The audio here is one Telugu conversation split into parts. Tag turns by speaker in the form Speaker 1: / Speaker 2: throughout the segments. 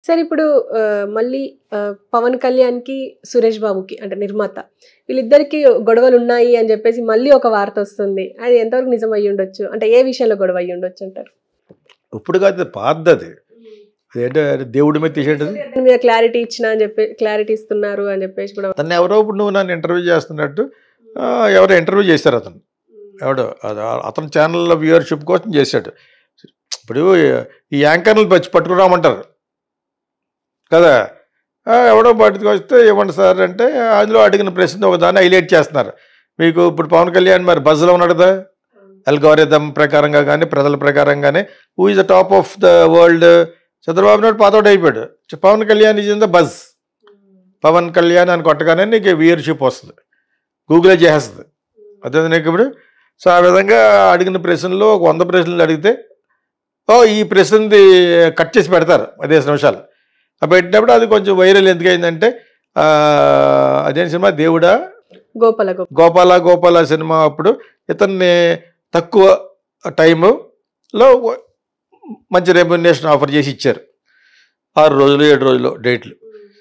Speaker 1: సరే ఇప్పుడు ఆ, మళ్ళీ ఆ, పవన్ కళ్యాణ్కి సురేష్ బాబుకి అంటే నిర్మాత వీళ్ళిద్దరికి గొడవలు ఉన్నాయి అని చెప్పేసి మళ్ళీ ఒక వార్త వస్తుంది అది ఎంతవరకు నిజం అయ్యి ఉండొచ్చు అంటే ఏ విషయంలో గొడవ అయ్యి ఉండొచ్చు అంటారు
Speaker 2: ఇప్పుడు కాదు పాతది అదేంటే దేవుడి మీద తీసేటది
Speaker 1: దాని మీద క్లారిటీ ఇచ్చిన అని చెప్పి క్లారిటీ ఇస్తున్నారు అని చెప్పేసి కూడా
Speaker 2: తను ఎవరో ఇప్పుడు నువ్వు నన్ను ఇంటర్వ్యూ చేస్తున్నట్టు ఆ, ఎవరో ఇంటర్వ్యూ చేశారు అతను ఎవడో అది అతని ఛానల్లో వ్యూవర్షిప్ కోసం చేశాడు ఇప్పుడు ఈ యాంకర్లు పచ్చి పట్టుకురామంటారు కదా ఆ, ఎవడో బయటకు వస్తే ఇవ్వండి సార్ అంటే అందులో అడిగిన ప్రశ్న ఒక దాన్ని హైలైట్ చేస్తున్నారు మీకు ఇప్పుడు పవన్ కళ్యాణ్ మరి బజ్లో ఉన్నాడు కదా అల్గోరిథం ప్రకారంగా కానీ ప్రజల ప్రకారంగానే who is the top of the world Chandrababu Naidu పాతౌట్ అయిపోయాడు Pawan Kalyan is in the buzz Pawan Kalyan అని కొట్టగానే నీకు వ్యూయర్షిప్ వస్తుంది గూగులే చేసేస్తుంది అదే నీకు ఇప్పుడు సో ఆ విధంగా అడిగిన ప్రశ్నలో ఒక వంద ప్రశ్నలు అడిగితే ఓ ఈ ప్రశ్నది కట్ చేసి పెడతారు పదిహేను నిమిషాలు ఆ పెట్టినప్పుడు అది కొంచెం వైరల్ ఎందుకైందంటే ఆ, అదేం సినిమా దేవుడా
Speaker 1: గోపాల గోపాల
Speaker 2: గోపాల గోపాల సినిమా అప్పుడు ఇతన్ని తక్కువ టైములో మంచి రెమ్యునేషన్ ఆఫర్ చేసి ఇచ్చారు ఆరు రోజులు ఏడు రోజులు డేట్లు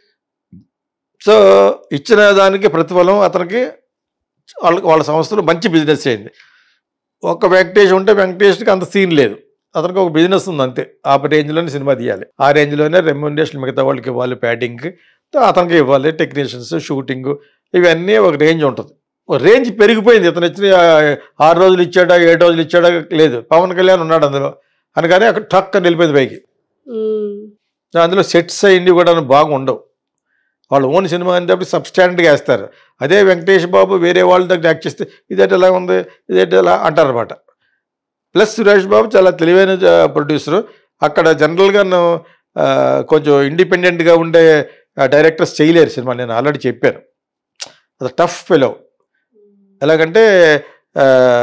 Speaker 2: సో ఇచ్చిన దానికి ప్రతిఫలం అతనికి వాళ్ళ వాళ్ళ సంస్థలో మంచి బిజినెస్ అయింది ఒక వెంకటేష్ ఉంటే వెంకటేష్కి అంత సీన్ లేదు అతనికి ఒక బిజినెస్ ఉంది అంతే ఆ రేంజ్లోనే సినిమా తీయాలి ఆ రేంజ్లోనే రెమ్యునరేషన్ మిగతా వాళ్ళకి ఇవ్వాలి ప్యాడింగ్కి అతనికి ఇవ్వాలి టెక్నీషియన్స్ షూటింగ్ ఇవన్నీ ఒక రేంజ్ ఉంటుంది ఒక రేంజ్ పెరిగిపోయింది ఇతను ఇచ్చిన ఆ, ఆరు రోజులు ఇచ్చాడా ఏడు రోజులు ఇచ్చాడా లేదు పవన్ కళ్యాణ్ ఉన్నాడు అందులో అనగానే అక్కడ టక్ అని వెళ్ళిపోయింది పైకి
Speaker 1: ఉమ్.
Speaker 2: అందులో సెట్స్ అయింది కూడా బాగుండవు వాళ్ళు ఓన్ సినిమా అనేటప్పుడు సబ్స్టాండర్డ్గా వేస్తారు అదే వెంకటేష్ బాబు వేరే వాళ్ళ దగ్గర యాక్ట్ చేస్తే ఇదేంటి ఎలా ఉంది ఇదేంటి ఎలా అంటారు అనమాట ప్లస్ సురేష్ బాబు చాలా తెలివైన ప్రొడ్యూసరు అక్కడ జనరల్గా కొంచెం ఇండిపెండెంట్గా ఉండే డైరెక్టర్స్ చేయలేరు సినిమా నేను ఆల్రెడీ చెప్పాను అది టఫ్ ఫెలో ఎలాగంటే ఆ,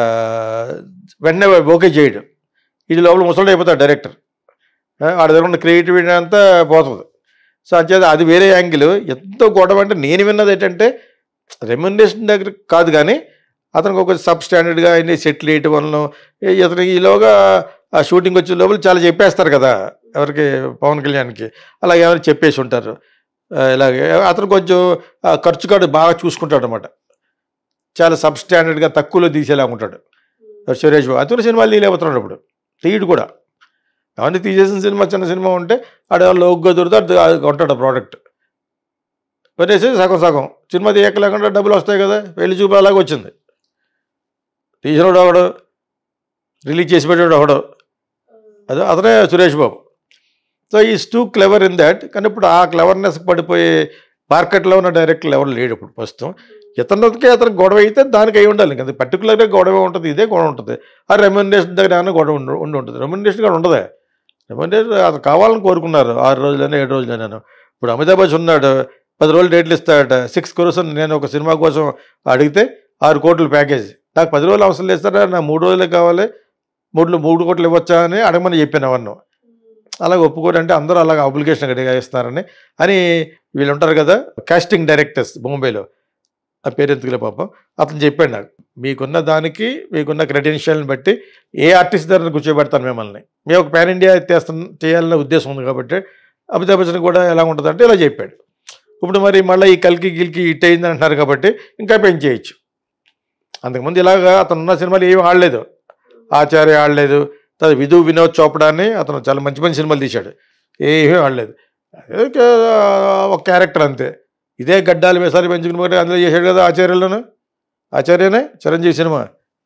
Speaker 2: వెంటనే ఓకే చేయడు ఇది లోపల ముసలి అయిపోతాడు డైరెక్టర్ ఆడ దగ్గర ఉన్న క్రియేటివిటీ అంతా పోతుంది సో అంచేత అది వేరే యాంగిల్ ఎంతో గొడవ అంటే నేను విన్నది ఏంటంటే రెమ్యునరేషన్ దగ్గర కాదు కానీ అతనికి ఒక సబ్ స్టాండర్డ్గా అన్ని సెటిల్ వేయటం వలన ఈ- ఇతనికి ఈలోగా ఆ షూటింగ్ వచ్చే లోపల చాలా చెప్పేస్తారు కదా ఎవరికి పవన్ కళ్యాణ్కి అలా ఏమైనా చెప్పేసి ఉంటారు ఆ, ఇలాగే అతను కొంచెం ఆ, ఖర్చు కాడు బాగా చూసుకుంటాడు అనమాట చాలా సబ్ స్టాండర్డ్గా తక్కువలో తీసేలా ఉంటాడు సురేష్ బాబు అతను సినిమాలు తీయలేకపోతున్నాడు ఇప్పుడు తీయడు కూడా అవన్నీ తీసేసిన సినిమా చిన్న సినిమా ఉంటే ఆడ లోగ్గా దొరికితే అది కొంటాడు ప్రోడక్ట్ కొనేసి సగం సగం సినిమా తీయకలేకుండా డబ్బులు వస్తాయి కదా వెళ్ళి చూపి అలాగే వచ్చింది తీసినోడు ఒకడు రిలీజ్ చేసి పెట్టాడు ఒకడు అదే అతనే Suresh Babu so is too clever in that కానీ ఇప్పుడు ఆ క్లెవర్నెస్ పడిపోయే మార్కెట్లో ఉన్న డైరెక్టర్లు ఎవరు లేడు ఇప్పుడు ప్రస్తుతం ఇతనికి అతను గొడవ అయితే దానికి అయి ఉండాలి ఇంకా పర్టికులర్గా గొడవ ఉంటుంది ఇదే గొడవ ఉంటుంది ఆ రెమ్యునరేషన్ దగ్గర ఏమైనా గొడవ ఉండి ఉండి ఉంటుంది రెమ్యునరేషన్ కూడా ఉండదే రెమ్యునరేషన్ అతను కావాలని కోరుకున్నారు ఆరు రోజులైనా ఏడు రోజులైనా ఇప్పుడు అమితాబ్ బచ్చన్ ఉన్నాడు పది రోజులు డేట్లు ఇస్తాడట సిక్స్ క్రోర్స్ నేను ఒక సినిమా కోసం అడిగితే ఆరు కోట్ల ప్యాకేజ్ నాకు పది రోజులు అవసరం లేదు సార్ నా మూడు రోజులే కావాలి మూడు మూడు కోట్లు ఇవ్వచ్చా అని అడగమని చెప్పాను అవన్నీ అలాగ ఒప్పుకోరు అంటే అందరూ అలాగ అప్లికేషన్ గట్టిగా ఇస్తున్నారని అని వీళ్ళు ఉంటారు కదా కాస్టింగ్ డైరెక్టర్స్ బొంబాయిలో ఆ పేరు ఎందుకులే పాపం అతను చెప్పాడు నాకు మీకున్న దానికి మీకున్న క్రెడెన్షియల్ని బట్టి ఏ ఆర్టిస్ట్ దగ్గర కూర్చోబెడతాను మిమ్మల్ని మేము ఒక పాన్ ఇండియా ఎత్తేస్తాం చేయాలనే ఉద్దేశం ఉంది కాబట్టి అమితాబ్ బచ్చన్ కూడా ఎలా ఉంటుందంటే ఇలా చెప్పాడు ఇప్పుడు మరి మళ్ళీ ఈ కల్కి గిల్కి హిట్ అయింది అంటున్నారు కాబట్టి ఇంకా పెంచేయచ్చు అంతకుముందు ఇలాగా అతను ఉన్న సినిమాలు ఏమి ఆడలేదు ఆచార్య ఆడలేదు తర్వాత విధు వినోద్ చోపడా అని అతను చాలా మంచి మంచి సినిమాలు తీశాడు ఏమీ ఆడలేదు అదే ఒక- ఒక క్యారెక్టర్ అంతే ఇదే గడ్డాలు వేసారి పెంచుకుని పోతే అందులో చేశాడు కదా ఆచార్యలోను ఆచార్యనే చిరంజీవి సినిమా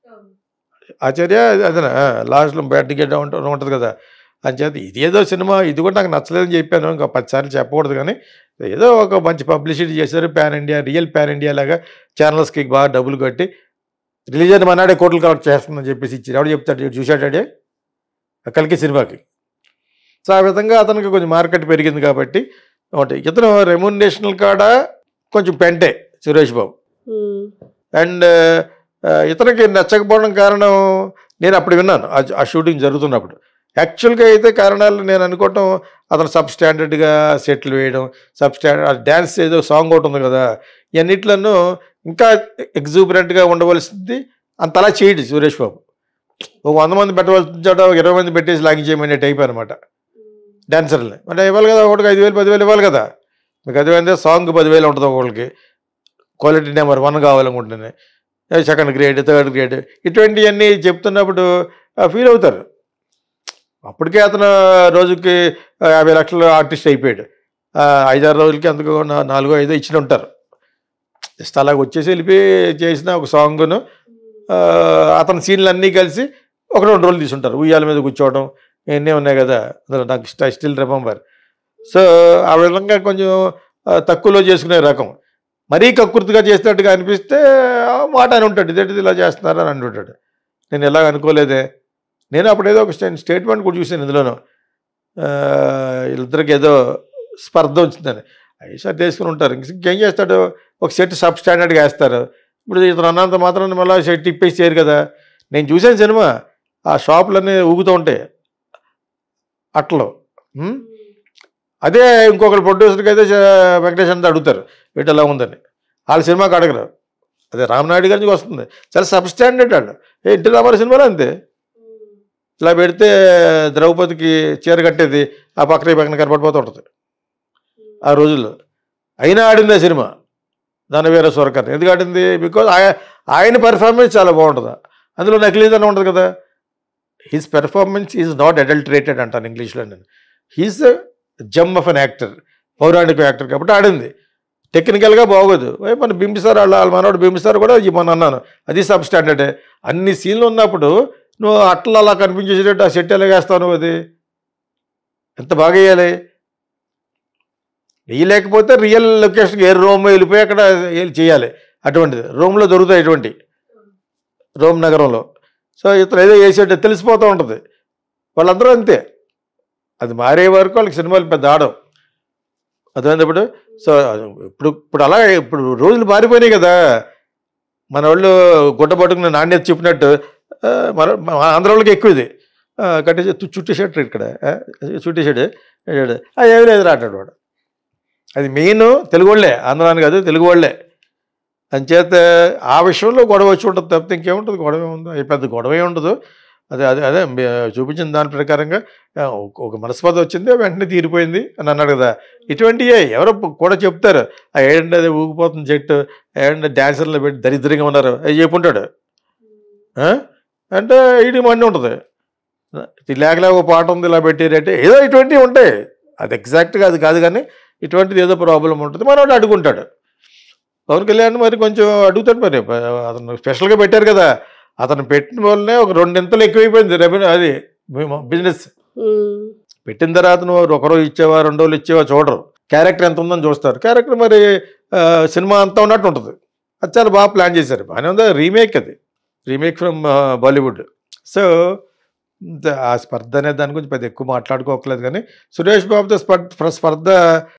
Speaker 2: ఆచార్య అదేనా లాస్ట్లో బ్యాట్ గడ్డ ఉంటుంది ఉంటుంది కదా అంచేత ఇది ఏదో సినిమా ఇది కూడా నాకు నచ్చలేదని చెప్పాను ఇంకా పదిసార్లు చెప్పకూడదు కానీ ఏదో ఒక మంచి పబ్లిసిటీ చేశారు pan India real pan India లాగా ఛానల్స్కి బాగా డబ్బులు కట్టి రిలీజ్ అయిన మనాడే కోట్లు కలెక్ట్ చేస్తుందని చెప్పేసి ఇచ్చారు ఎవడు చెప్తాడు "ఈడు చూశాడే కలికి సినిమాకి సో ఆ విధంగా అతనికి కొంచెం మార్కెట్ పెరిగింది కాబట్టి ఒకటి ఇతను రెమ్యునరేషనల్ కాడ కొంచెం పెంటే సురేష్ బాబు
Speaker 1: ఉమ్.
Speaker 2: అండ్ ఇతనికి నచ్చకపోవడం కారణం నేను అప్పుడు విన్నాను ఆ- ఆ షూటింగ్ జరుగుతున్నప్పుడు యాక్చువల్గా అయితే కారణాలు నేను అనుకోవటం అతను సబ్ స్టాండర్డ్గా సెటిల్ వేయడం సబ్ స్టాండర్డ్ డ్యాన్స్ ఏదో సాంగ్ ఒకటి ఉంది కదా ఇవన్నిట్లను ఇంకా ఎగ్జూబరెంట్గా ఉండవలసింది అంతలా చేయడు సురేష్ బాబు ఒక వంద మంది పెట్టవలసిన చోట ఒక ఇరవై మంది పెట్టేసి లాగించేయమనే టైప్ అనమాట డాన్సర్ని అంటే ఇవ్వాలి కదా ఒకటికి ఐదు వేలు పదివేలు ఇవ్వాలి కదా మీకు అదేమైందే సాంగ్ పదివేలు ఉంటుంది ఒకళ్ళకి క్వాలిటీ నెంబర్ వన్ కావాలనుకుంటేనే సెకండ్ గ్రేడ్ థర్డ్ గ్రేడ్ ఇటువంటివన్నీ చెప్తున్నప్పుడు ఫీల్ అవుతారు అప్పటికే అతను రోజుకి ఆ, యాభై లక్షల ఆర్టిస్ట్ అయిపోయాడు ఆ, ఐదారు రోజులకి అంతకు నా- నాలుగో ఐదో ఇచ్చిన ఉంటారు జస్ట్ అలాగ వచ్చేసి వెళ్ళిపోయి చేసిన ఒక సాంగ్ను అతని సీన్లు అన్నీ కలిసి ఒక రెండు రోజులు తీసుంటారు ఉయ్యాల మీద కూర్చోవడం ఇవన్నీ ఉన్నాయి కదా అందులో నాకు స్టిల్ రిమెంబర్ సో ఆ విధంగా కొంచెం ఆ, తక్కువలో చేసుకునే రకం మరీ కక్కుర్తిగా చేసినట్టుగా అనిపిస్తే ఆ, మాట అని ఉంటాడు ఇదేంటిది ఇలా చేస్తున్నారు అని అంటుంటాడు నేను ఎలాగ అనుకోలేదే నేను అప్పుడు ఏదో ఒక స్టే- స్టేట్మెంట్ కూడా చూశాను ఇందులోనూ ఆ, వీళ్ళిద్దరికి ఏదో స్పర్ధ వచ్చిందని అవి సార్ తీసుకుని ఉంటారు ఇంక ఇంకేం చేస్తాడు ఒక సెట్ సబ్ స్టాండర్డ్గా వేస్తారు ఇప్పుడు ఇతను అన్నంత మాత్రం మళ్ళీ షర్ట్ ఇప్పేసి చేయరు కదా నేను చూశాను సినిమా ఆ షాపులన్నీ ఊగుతూ ఉంటాయి అట్లో ఉం? అదే ఇంకొకరు ప్రొడ్యూసర్కి అయితే చ- వెంకటేష్ అంతా అడుగుతారు వీటి ఎలా ఉందని వాళ్ళ సినిమాకి అడగరు అదే రామనాయుడు గారి నుంచి వస్తుంది చాలా సబ్ స్టాండర్డ్ వాళ్ళు ఏ ఇంటి రామారావు సినిమాలో అంతే ఇలా పెడితే ద్రౌపదికి చీర కట్టేది ఆ పక్కన ఈ పక్కన కనపడిపోతూ ఉంటుంది ఆ రోజుల్లో అయినా ఆడింది ఆ సినిమా దానవీర స్వరకర్ ఎందుకు ఆడింది బికాజ్ ఆయన ఆయన పెర్ఫార్మెన్స్ చాలా బాగుంటుంది అందులో నకిలీదనం ఉండదు కదా his performance is not adulterated అంటాను ఇంగ్లీష్లో నేను he's gem of an actor పౌరాణిక యాక్టర్ కాబట్టి ఆడింది టెక్నికల్గా బాగోదు ఏ మన బింబిసార్ వాళ్ళ వాళ్ళ మనవాడు బింబిసార్ కూడా ఈ మొన్న అన్నాను అది సబ్ స్టాండర్డే అన్ని సీన్లు ఉన్నప్పుడు నువ్వు అట్లా అలా కనిపించేసేటట్టు ఆ సెట్ ఎలా వేస్తావు నువ్వు అది ఎంత బాగా వేయాలి వేయలేకపోతే రియల్ లొకేషన్కి ఏ రూమ్ వెళ్ళిపోయి అక్కడ ఏ- చేయాలి అటువంటిది రూమ్లో దొరుకుతాయి ఇటువంటి రోమ్ నగరంలో సో ఇతను ఏదో వేసేట తెలిసిపోతూ ఉంటుంది వాళ్ళందరూ అంతే అది మారే వరకు వాళ్ళకి సినిమాలు పెద్ద ఆడం అర్థమైంది ఇప్పుడు సో ఇప్పుడు ఇప్పుడు అలా ఇప్పుడు రోజులు మారిపోయినాయి కదా మన వాళ్ళు గుడ్డ పట్టుకున్న నాణ్యత చెప్పినట్టు ఆ, మన మన ఆంధ్ర వాళ్ళకి ఎక్కువ ఇది ఆ, కట్టేసి తు- చుట్టేసాడు ఇక్కడ ఆ, చుట్టేసాడు వేసాడు. ఆ, ఏమీ లేదు రాటాడు వాడు అది మెయిన్ తెలుగు వాళ్ళే ఆంధ్రాని కాదు తెలుగు వాళ్ళే అంచేత ఆ విషయంలో గొడవ వచ్చి ఉంటుంది తప్పితే ఇంకేముంటుంది గొడవ ఏముంది అది పెద్ద గొడవే ఉండదు అదే అదే అదే మీ- చూపించిన దాని ప్రకారంగా ఆ, ఒక- ఒక మనస్పద వచ్చింది వెంటనే తీరిపోయింది అని అన్నాడు కదా ఇటువంటివే ఎవరో కూడా చెప్తారు ఆ ఏంటంటే అది ఊగిపోతుంది చెట్టు ఏంటంటే డ్యాన్సర్లు పెట్టి దరిద్రంగా ఉన్నారు అది చెప్పుంటాడు ఆ? అంటే ఇది మండి ఉంటుంది ఇది లేక లేక ఒక పాట ఉంది ఇలా పెట్టారంటే ఏదో ఇటువంటివి ఉంటాయి అది ఎగ్జాక్ట్గా అది కాదు కానీ ఇటువంటిది ఏదో ప్రాబ్లం ఉంటుంది మనోడు అడుగుంటాడు పవన్ కళ్యాణ్ మరి కొంచెం అడుగుతాడు మరి అతను స్పెషల్గా పెట్టారు కదా అతను పెట్టిన వల్లనే ఒక రెండింతలు ఎక్కువైపోయింది రెవెన్యూ అది బిజినెస్
Speaker 1: ఉమ్.
Speaker 2: పెట్టిన తర్వాత నువ్వు ఒక రోజు ఇచ్చేవా రెండు రోజులు ఇచ్చేవా చూడరు క్యారెక్టర్ ఎంత ఉందని చూస్తారు క్యారెక్టర్ మరి ఆ, సినిమా అంతా ఉన్నట్టు ఉంటుంది అది చాలా బాగా ప్లాన్ చేశారు బాగానే ఉంది రీమేక్ అది రీమేక్ ఫ్రమ్ బాలీవుడ్ సో ఆ స్పర్ధ అనే దాని గురించి పెద్ద ఎక్కువ మాట్లాడుకోకలేదు కానీ సురేష్ బాబుతో స్పర్ధ స్పర్ధ